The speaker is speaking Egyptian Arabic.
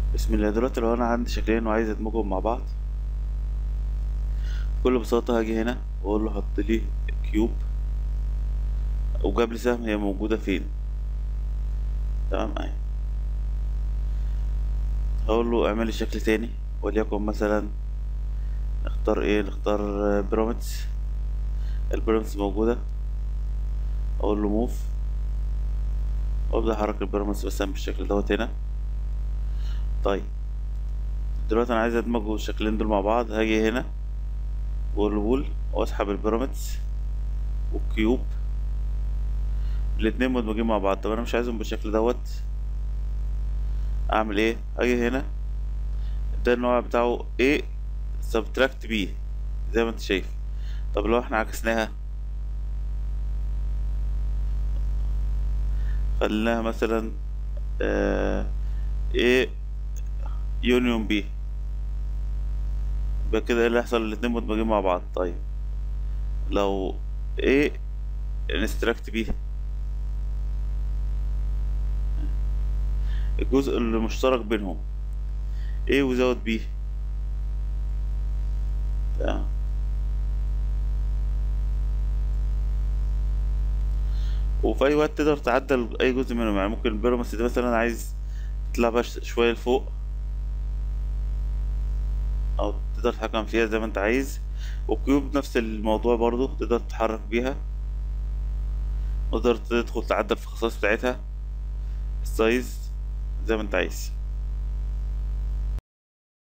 بسم الله دلوقتي لو انا عندي شكلين وعايز ادمجهم مع بعض بكل بساطة هاجي هنا واقول له حط لي كيوب وجاب لي سهم هي موجودة فين تمام اهي هقول له اعمل لي شكل تاني وليكن مثلا نختار ايه نختار بيراميدز البيراميدز موجودة اقول له موف وابدا احرك البيراميدز مثلا بالشكل دوت هنا طيب دلوقتي انا عايز ادمج الشكلين دول مع بعض هاجي هنا واقول له بول واسحب البيراميدز والكيوب الاتنين مدمجين مع بعض طب انا مش عايزهم بالشكل دوت اعمل ايه اجي هنا ده النوع بتاعه ايه سبتراكت بي زي ما انت شايف طب لو احنا عكسناها خليناها مثلا آه ايه يونيون بي يبقى كده ايه اللي هيحصل الاتنين مدمجين مع بعض طيب لو ايه انستراكت بي الجزء اللي مشترك بينهم ايه وزود بي تمام وفي اي وقت تقدر تعدل اي جزء منهم يعني ممكن البيراميدز دي مثلا عايز تطلع بقى شويه لفوق او تقدر تتحكم فيها زي ما انت عايز والكيوب نفس الموضوع برضو تقدر تتحرك بيها تقدر تدخل تعدل في الخصائص بتاعتها السايز زي ما انت عايز